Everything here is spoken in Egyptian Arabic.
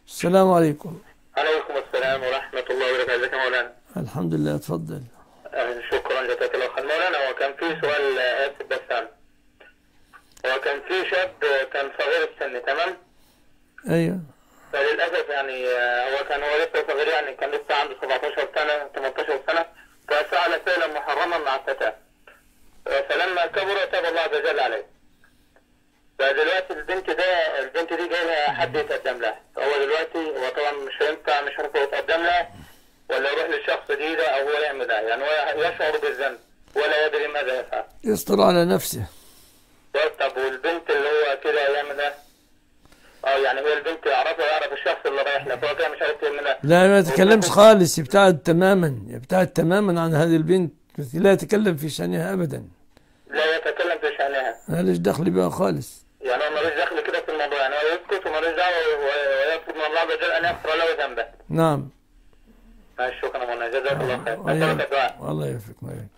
السلام عليكم عليكم السلام ورحمة الله وبركاته ازيك يا مولانا الحمد لله اتفضل آه، شكرا جزاك الله خير مولانا هو كان في سؤال آه، آسف بس أنا. هو كان في شاب آه، كان صغير السن تمام ايوه فللأسف يعني آه، هو كان هو لسه صغير يعني كان لسه عنده 17 سنة 18 سنة ففعل فعلا محرما مع فتاة آه، فلما كبر تاب الله عز وجل عليه فدلوقتي البنت ده البنت دي جاي لها حد يتقدم لها هو دلوقتي هو طبعا مش هينفع مش عارف هو يتقدم لها ولا يروح للشخص دي ده او هو يعمل ده يعني هو يشعر بالذنب ولا يدري ماذا يفعل يسطر على نفسه طب والبنت اللي هو كده يعمل ايه؟ اه يعني هو البنت يعرفها يعرف الشخص اللي رايح له فهو كده مش عارف يعملها لا ما يتكلمش خالص يبتعد تماما يبتعد تماما عن هذه البنت لا يتكلم في شأنها ابدا لا يتكلم في شأنها ماليش دخل بها خالص يعني هو ملوش دخل كده في الموضوع يعني هو يسكت وملوش دعوه و- ويطلب من الله عز وجل ان يغفر له ذنبه نعم ماشي شكرا يا مولانا جزاك الله خير وإياك. أسألك الدعاء الله يوفقك وإياك.